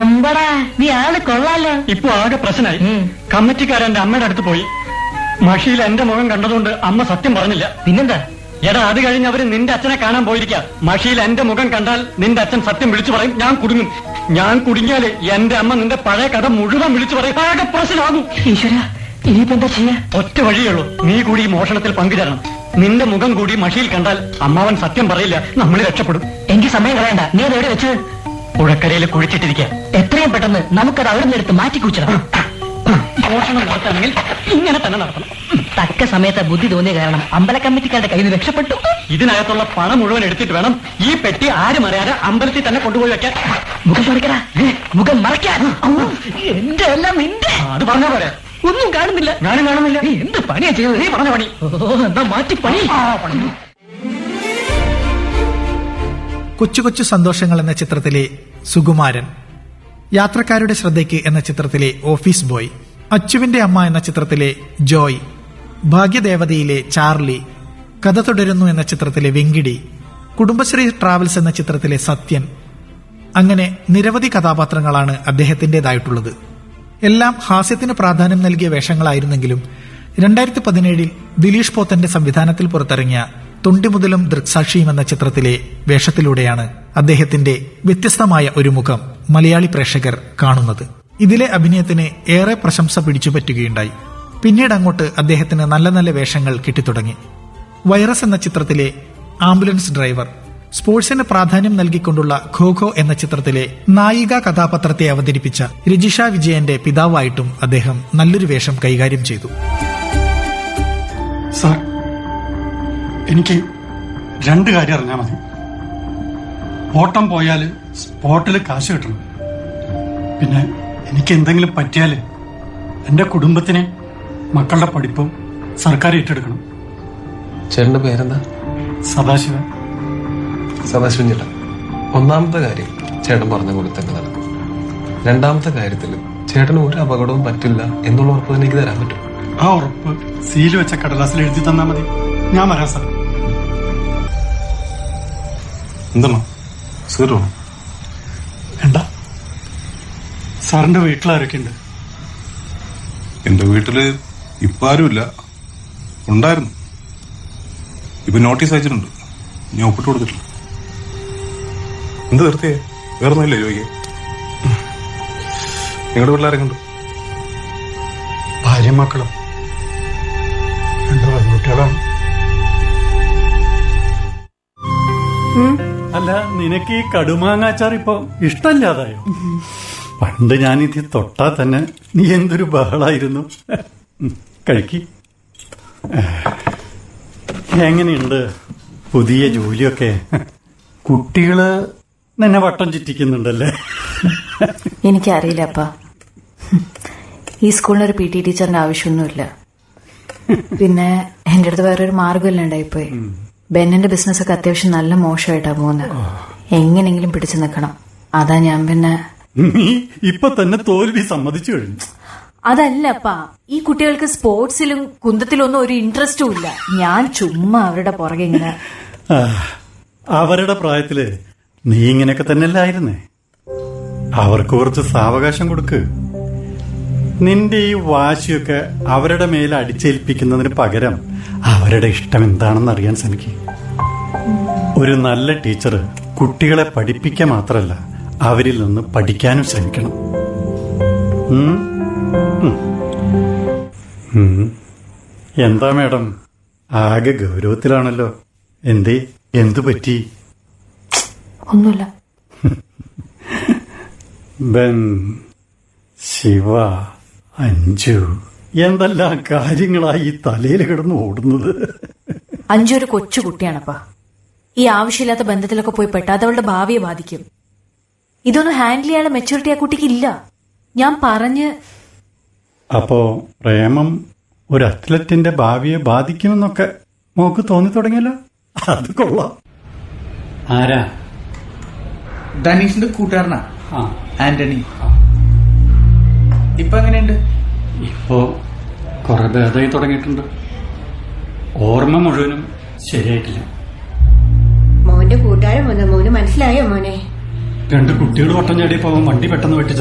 അമ്പടാ നീ ആള് കൊള്ളാലോ ഇപ്പൊ ആകെ പ്രശ്നമായി ഉം. കമ്മിറ്റിക്കാരൻ എന്റെ അമ്മയുടെ അടുത്ത് പോയി മഷിയിൽ എന്റെ മുഖം കണ്ടതുകൊണ്ട് അമ്മ സത്യം പറഞ്ഞില്ല പിന്നെന്താ എടാ അത് കഴിഞ്ഞ് അവര് നിന്റെ അച്ഛനെ കാണാൻ പോയിരിക്ക മഷിയിൽ എന്റെ മുഖം കണ്ടാൽ നിന്റെ അച്ഛൻ സത്യം വിളിച്ചു പറയും ഞാൻ കുടുങ്ങും ഞാൻ കുടുങ്ങിയാല് എന്റെ അമ്മ നിന്റെ പഴയ കഥ മുഴുവൻ വിളിച്ചു പറയും ആകെ പ്രശ്നമാകും ഈശ്വര ഇനിയിപ്പോ എന്താ ചെയ്യാ ഒറ്റ വഴിയുള്ളൂ നീ കൂടി ഈ മോഷണത്തിൽ പങ്കുചേരണം നിന്റെ മുഖം കൂടി മഷിയിൽ കണ്ടാൽ അമ്മാവൻ സത്യം പറയില്ല നമ്മൾ രക്ഷപ്പെടും എനിക്ക് സമയം കളയണ്ട നീ അത് എവിടെ വെച്ചത് പുഴക്കരയിൽ കുഴിച്ചിട്ടിരിക്കുക എത്രയും പെട്ടെന്ന് നമുക്കത് അവിടെ നിന്ന് എടുത്ത് മാറ്റി കൂച്ചണം മോഷണം നടത്തണമെങ്കിൽ ഇങ്ങനെ തന്നെ നടത്തണം തക്ക സമയത്ത് ബുദ്ധി തോന്നിയ കാരണം അമ്പല കമ്മിറ്റിക്കാരുടെ കയ്യിൽ നിന്ന് രക്ഷപ്പെട്ടു ഇതിനകത്തുള്ള പണം മുഴുവൻ എടുത്തിട്ട് വേണം ഈ പെട്ടി ആരും അറിയാതെ അമ്പലത്തിൽ തന്നെ കൊണ്ടുപോയി വെക്കാൻ മുഖം തുടക്കടാ മുഖം മറയ്ക്കാൻ ഔ, എന്റെ എല്ലാം നിന്റെ ആ, അത് പറഞ്ഞ പോരെ ഒന്നും കാണുന്നില്ല ഞാനും കാണുന്നില്ല നീ എന്ത് പണിയാ ചെയ്തത് നീ പറഞ്ഞ പണി ഓ എന്താ മാറ്റി പണി ആ, പണി കൊച്ചു കൊച്ചു സന്തോഷങ്ങൾ എന്ന ചിത്രത്തിലെ സുകുമാരൻ യാത്രക്കാരുടെ ശ്രദ്ധയ്ക്ക് എന്ന ചിത്രത്തിലെ ഓഫീസ് ബോയ് അച്ചുവിന്റെ അമ്മ എന്ന ചിത്രത്തിലെ ജോയ് ഭാഗ്യദേവതയിലെ ചാർലി കഥ തുടരുന്നു എന്ന ചിത്രത്തിലെ വെങ്കിടി കുടുംബശ്രീ ട്രാവൽസ് എന്ന ചിത്രത്തിലെ സത്യൻ അങ്ങനെ നിരവധി കഥാപാത്രങ്ങളാണ് അദ്ദേഹത്തിൻ്റെതായിട്ടുള്ളത് എല്ലാം ഹാസ്യത്തിന് പ്രാധാന്യം നൽകിയ വേഷങ്ങളായിരുന്നെങ്കിലും രണ്ടായിരത്തി പതിനേഴിൽ ദിലീഷ് പോത്തന്റെ സംവിധാനത്തിൽ പുറത്തിറങ്ങിയ തൊണ്ടിമുതലും ദൃക്സാക്ഷിയും എന്ന ചിത്രത്തിലെ വേഷത്തിലൂടെയാണ് അദ്ദേഹത്തിന്റെ വ്യത്യസ്തമായ ഒരു മുഖം മലയാളി പ്രേക്ഷകർ കാണുന്നത് ഇതിലെ അഭിനയത്തിന് ഏറെ പ്രശംസ പിടിച്ചുപറ്റുകയുണ്ടായി പിന്നീട് അങ്ങോട്ട് അദ്ദേഹത്തിന് നല്ല നല്ല വേഷങ്ങൾ കിട്ടിത്തുടങ്ങി വൈറസ് എന്ന ചിത്രത്തിലെ ആംബുലൻസ് ഡ്രൈവർ സ്പോർട്സിന് പ്രാധാന്യം നൽകിക്കൊണ്ടുള്ള ഖോഖോ എന്ന ചിത്രത്തിലെ നായിക കഥാപാത്രത്തെ അവതരിപ്പിച്ച രജിഷ വിജയന്റെ പിതാവായിട്ടും അദ്ദേഹം നല്ലൊരു വേഷം കൈകാര്യം ചെയ്തു സാർ എനിക്ക് രണ്ട് കാര്യം അറിഞ്ഞാൽ മതി ഓട്ടം പോയാൽ സ്പോട്ടിൽ കാശ് കിട്ടണം പിന്നെ എനിക്ക് എന്തെങ്കിലും പറ്റിയാൽ എൻ്റെ കുടുംബത്തിന് മക്കളുടെ പഠിപ്പും സർക്കാർ ഏറ്റെടുക്കണം ചേട്ടന്റെ പേരെന്താ സദാശിവൻ സദാശിവൻ ചേട്ടൻ ഒന്നാമത്തെ കാര്യം ചേട്ടൻ പറഞ്ഞ പോലെ തന്നെ നടക്കും രണ്ടാമത്തെ കാര്യത്തിൽ ചേട്ടന് ഒരു അപകടവും പറ്റില്ല എന്നുള്ള ഉറപ്പ് തന്നെ എനിക്ക് തരാൻ പറ്റും ആ ഉറപ്പ് സീൽ വെച്ച കടലാസിൽ എഴുതി തന്നാൽ മതി ഞാൻ വരാം സാർ എന്താണോ സീറോ വേണ്ട സാറിന്റെ വീട്ടിലാരൊക്കെ ഉണ്ട് എന്റെ വീട്ടില് ഇപ്പൊ ആരുമില്ല ഉണ്ടായിരുന്നു ഇപ്പൊ നോട്ടീസ് അയച്ചിട്ടുണ്ട് ഞാൻ ഒപ്പിട്ട് കൊടുത്തിട്ടില്ല എന്ത് നിർത്തിയേ വേറെ ഒന്നുമില്ലേ ചോദിക്കേ നിങ്ങളുടെ പിള്ളേരെ കണ്ടു ഭാര്യ മക്കളും രണ്ട് പെൺകുട്ടികളാണ് അല്ല നിനക്ക് ഈ കടുമാങ്ങാച്ചാർ ഇപ്പൊ ഇഷ്ടല്ലാതായോ പണ്ട് ഞാനിത് തൊട്ടാ തന്നെ നീ എന്തൊരു ബഹളായിരുന്നു ഉം, കഴിക്ക് എങ്ങനെയുണ്ട് പുതിയ ജോലിയൊക്കെ കുട്ടികള് നിന്നെ വട്ടം ചുറ്റിക്കുന്നുണ്ടല്ലേ എനിക്കറിയില്ല അപ്പ ഈ സ്കൂളിന് ഒരു പി ടി ടീച്ചറിന്റെ ആവശ്യമൊന്നുമില്ല പിന്നെ എന്റെ അടുത്ത് വേറൊരു മാർഗമല്ല ഉണ്ടായിപ്പോയി ബെന്നിന്റെ ബിസിനസ് ഒക്കെ അത്യാവശ്യം നല്ല മോശമായിട്ടാ പോകുന്നത് എങ്ങനെങ്കിലും പിടിച്ചു നിൽക്കണം അതാ ഞാൻ പിന്നെ നീ ഇപ്പൊ തന്നെ തോൽവി സമ്മതിച്ചു കഴിഞ്ഞു അതല്ല അപ്പാ ഈ കുട്ടികൾക്ക് സ്പോർട്സിലും കുന്തത്തിലൊന്നും ഒരു ഇൻട്രസ്റ്റും ഇല്ല ഞാൻ ചുമ്മാ അവരുടെ പുറകെ ഇങ്ങനെ ആ, അവരുടെ പ്രായത്തില് നീ ഇങ്ങനെയൊക്കെ തന്നെയല്ലായിരുന്നേ അവർക്ക് കുറച്ച് സാവകാശം കൊടുക്ക് നിന്റെ ഈ വാശിയൊക്കെ അവരുടെ മേൽ അടിച്ചേൽപ്പിക്കുന്നതിന് പകരം അവരുടെ ഇഷ്ടം എന്താണെന്ന് അറിയാൻ ശ്രമിക്കുക ഒരു നല്ല ടീച്ചർ കുട്ടികളെ പഠിപ്പിക്കുക മാത്രമല്ല അവരിൽ നിന്ന് പഠിക്കാനും ശ്രമിക്കണം ഉം? ഉം. ഉം. എന്താ മേഡം ആകെ ഗൗരവത്തിലാണല്ലോ എന്തേ എന്തു പറ്റി ഒന്നുമില്ല ബെൻ ശിവ അഞ്ചു എന്തെല്ലാം കാര്യങ്ങളായി ഈ തലയിൽ കിടന്ന് ഓടുന്നത് അഞ്ചു ഒരു കൊച്ചു കുട്ടിയാണപ്പാ ഈ ആവശ്യമില്ലാത്ത ബന്ധത്തിലൊക്കെ പോയി പെട്ടാൽ അവളുടെ ഭാവിയെ ബാധിക്കും ഇതൊന്നും ഹാൻഡിൽ ചെയ്യാനുള്ള മെച്ചൂരിറ്റി ആ കുട്ടിക്ക് ഇല്ല ഞാൻ പറഞ്ഞ് അപ്പോ പ്രേമം ഒരു അത്ലറ്റിന്റെ ഭാവിയെ ബാധിക്കുമെന്നൊക്കെ മോക്ക് തോന്നി തുടങ്ങിയല്ലോ അത് കൊള്ളാം ആരാ ഡനീഷിന്റെ കൂട്ടുകാരനാ ആ ആന്റണി ഇപ്പൊ എങ്ങനെയുണ്ട് ഇപ്പോ കുറെ ഭേദമായി തുടങ്ങിയിട്ടുണ്ട് ഓർമ്മ മുഴുവനും ശരിയായിട്ടില്ല മോന്റെ കൂട്ടുകാരൻ വന്ന മോന് മനസ്സിലായോ മോനെ രണ്ട് കുട്ടികൾ വട്ടം ചാടിയപ്പോ അവൻ വണ്ടി പെട്ടെന്ന് വെട്ടിച്ച്